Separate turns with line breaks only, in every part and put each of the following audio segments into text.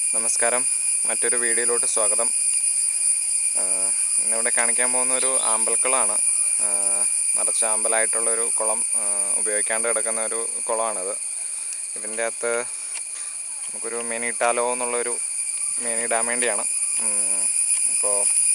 നമസ്കാരം മറ്റൊരു വീഡിയോയിലോട്ട് സ്വാഗതം ആഹ് ഇന്നിവിടെ കാണിക്കാൻ പോകുന്ന ഒരു ആമ്പൽക്കുളമാണ് ആഹ് നിറച്ച ആമ്പലായിട്ടുള്ളൊരു കുളം ആഹ് ഉപയോഗിക്കാണ്ട് കിടക്കുന്ന ഒരു കുളമാണിത് ഇതിൻ്റെ അകത്ത് നമുക്കൊരു മീൻ ഇട്ടാലോ എന്നുള്ളൊരു മീൻ ഇടാൻ വേണ്ടിയാണ് ഉം, അപ്പോൾ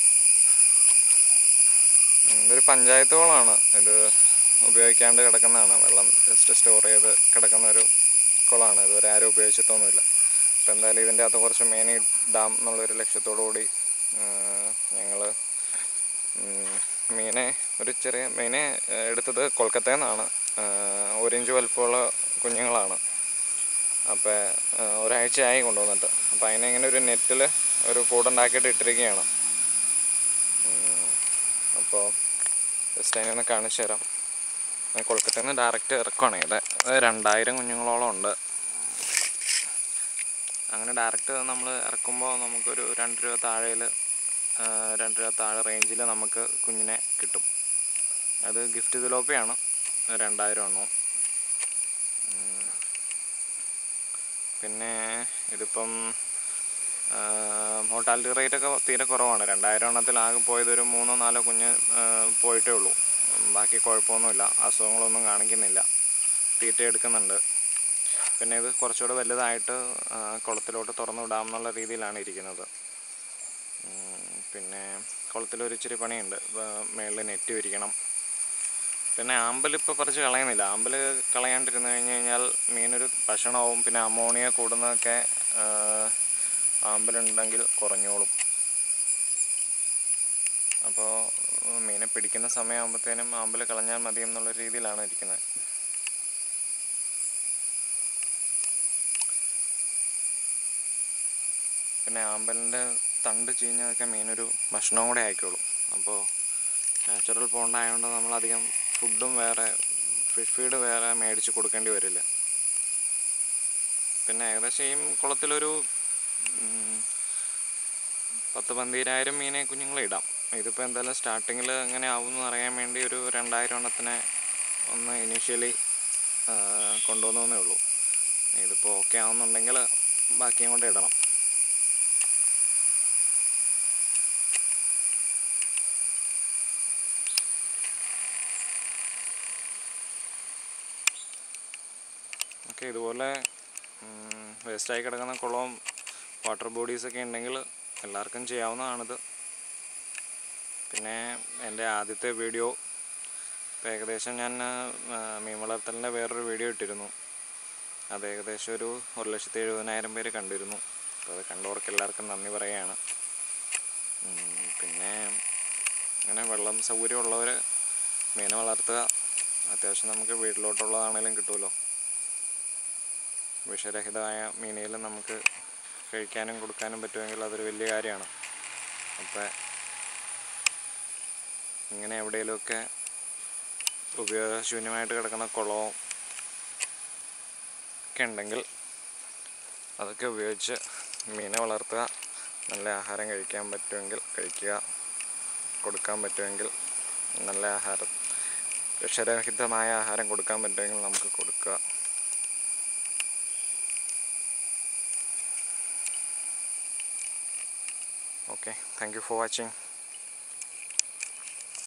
ഉം, ഇതൊരു പഞ്ചായത്ത് കുളമാണ് ഇത് ഉപയോഗിക്കാണ്ട് കിടക്കുന്നതാണ് വെള്ളം ജസ്റ്റ് സ്റ്റോർ ചെയ്ത് കിടക്കുന്ന ഒരു കുളമാണ് ഇതുവരെ ആരും ഉപയോഗിച്ചിട്ടൊന്നുമില്ല അപ്പോൾ എന്തായാലും ഇതിൻ്റെ അകത്ത് കുറച്ച് മീൻ ഇടാം എന്നുള്ളൊരു ലക്ഷ്യത്തോടു കൂടി ഞങ്ങൾ മീനെ ഒരു ചെറിയ മീനെ ആ, എടുത്തത് കൊൽക്കത്തയിൽ നിന്നാണ് ഒരു ഇഞ്ച് വലുപ്പമുള്ള കുഞ്ഞുങ്ങളാണ് അപ്പോൾ ഒരാഴ്ചയായി കൊണ്ടുവന്നിട്ട് അപ്പോൾ അതിനെ ഇങ്ങനെ ഒരു നെറ്റിൽ ഒരു കൂടുണ്ടാക്കിയിട്ട് ഇട്ടിരിക്കുകയാണ് ഉം, അപ്പോൾ ജസ്റ്റ് അതിനെ ഒന്ന് കാണിച്ചു തരാം ഞാൻ കൊൽക്കത്തയിൽ നിന്ന് ഡയറക്റ്റ് ഇറക്കുവാണ് ഇത് ഇത് രണ്ടായിരം കുഞ്ഞുങ്ങളോളം ഉണ്ട് അങ്ങനെ ഡയറക്റ്റ് നമ്മൾ ഇറക്കുമ്പോൾ നമുക്കൊരു രണ്ട് രൂപ താഴെയിൽ രണ്ട് രൂപ താഴെ റേഞ്ചിൽ നമുക്ക് കുഞ്ഞിനെ കിട്ടും അത് ഗിഫ്റ്റ് തിലോപ്പിയാണ് രണ്ടായിരം എണ്ണവും ഉം. പിന്നെ ഇതിപ്പം മോർട്ടാലിറ്റി റേറ്റ് ഒക്കെ തീരെ കുറവാണ് രണ്ടായിരം എണ്ണത്തിൽ ആകെ പോയത് ഒരു മൂന്നോ നാലോ കുഞ്ഞ് ആ, പോയിട്ടേ ഉള്ളൂ ഉം, ബാക്കി കുഴപ്പമൊന്നുമില്ല അസുഖങ്ങളൊന്നും കാണിക്കുന്നില്ല തീറ്റ എടുക്കുന്നുണ്ട് പിന്നെ ഇത് കുറച്ചുകൂടെ വലുതായിട്ട് ആ, കുളത്തിലോട്ട് തുറന്നു വിടാം എന്നുള്ള രീതിയിലാണ് ഇരിക്കുന്നത് ഉം, പിന്നെ കുളത്തിലൊരു ഇച്ചിരി പണിയുണ്ട് മേളിൽ നെറ്റ് വിരിക്കണം പിന്നെ ആമ്പൽ ഇപ്പോൾ പറിച്ച് കളയുന്നില്ല ആമ്പൽ കളയാണ്ടിരുന്ന് കഴിഞ്ഞ് കഴിഞ്ഞാൽ മീനൊരു ഭക്ഷണമാവും പിന്നെ അമോണിയ കൂടുന്നതൊക്കെ ആ, ആമ്പലുണ്ടെങ്കിൽ കുറഞ്ഞോളും അപ്പോൾ മീനെ പിടിക്കുന്ന സമയമാകുമ്പോഴത്തേനും ആമ്പൽ കളഞ്ഞാൽ മതി എന്നുള്ള രീതിയിലാണ് ഇരിക്കുന്നത് പിന്നെ ആമ്പലിൻ്റെ തണ്ട് ചീഞ്ഞതൊക്കെ മീനൊരു ഭക്ഷണവും കൂടെ ആയിക്കോളും അപ്പോൾ നാച്ചുറൽ പോണ്ടായതുകൊണ്ട് നമ്മളധികം ഫുഡും വേറെ ഫിഷ് ഫീഡ് വേറെ മേടിച്ച് കൊടുക്കേണ്ടി വരില്ല പിന്നെ ഏകദേശം ഈ കുളത്തിലൊരു ഉം, പത്ത് പന്തീരായിരം മീനെ കുഞ്ഞുങ്ങളെ ഇടാം ഇതിപ്പോൾ എന്തായാലും സ്റ്റാർട്ടിങ്ങിൽ എങ്ങനെ ആവുമെന്ന് അറിയാൻ വേണ്ടി ഒരു രണ്ടായിരം എണ്ണത്തിനെ ഒന്ന് ഇനീഷ്യലി കൊണ്ടുവന്നേ ഉള്ളൂ ഇതിപ്പോൾ ഓക്കെ ആവുന്നുണ്ടെങ്കിൽ ബാക്കിയും കൊണ്ട് ഇടണം ഓക്കെ ഇതുപോലെ വേസ്റ്റായി കിടക്കുന്ന കുളവും വാട്ടർ ബോഡീസൊക്കെ ഉണ്ടെങ്കിൽ എല്ലാവർക്കും ചെയ്യാവുന്നതാണിത് പിന്നെ എൻ്റെ ആദ്യത്തെ വീഡിയോ ഇപ്പം ഏകദേശം ഞാൻ ആ, മീൻ വളർത്തലിൻ്റെ വേറൊരു വീഡിയോ ഇട്ടിരുന്നു അത് ഏകദേശം ഒരു ഒരു ലക്ഷത്തി എഴുപതിനായിരം പേര് കണ്ടിരുന്നു അപ്പോൾ അത് കണ്ടവർക്ക് എല്ലാവർക്കും നന്ദി പറയുകയാണ് ഉം, പിന്നെ അങ്ങനെ വെള്ളം സൗകര്യമുള്ളവർ മീനെ വളർത്തുക അത്യാവശ്യം നമുക്ക് വീട്ടിലോട്ടുള്ളതാണേലും കിട്ടുമല്ലോ വിഷരഹിതമായ മീനുകൾ നമുക്ക് കഴിക്കാനും കൊടുക്കാനും പറ്റുമെങ്കിൽ അതൊരു വലിയ കാര്യമാണ് അപ്പോൾ ഇങ്ങനെ എവിടെയെങ്കിലുമൊക്കെ ഉപയോഗശൂന്യമായിട്ട് കിടക്കുന്ന കുളവും ഒക്കെ ഉണ്ടെങ്കിൽ അതൊക്കെ ഉപയോഗിച്ച് മീനെ വളർത്തുക നല്ല ആഹാരം കഴിക്കാൻ പറ്റുമെങ്കിൽ കഴിക്കുക കൊടുക്കാൻ പറ്റുമെങ്കിൽ നല്ല ആഹാരം വിഷരഹിതമായ ആഹാരം കൊടുക്കാൻ പറ്റുമെങ്കിൽ നമുക്ക് കൊടുക്കുക okay thank you for watching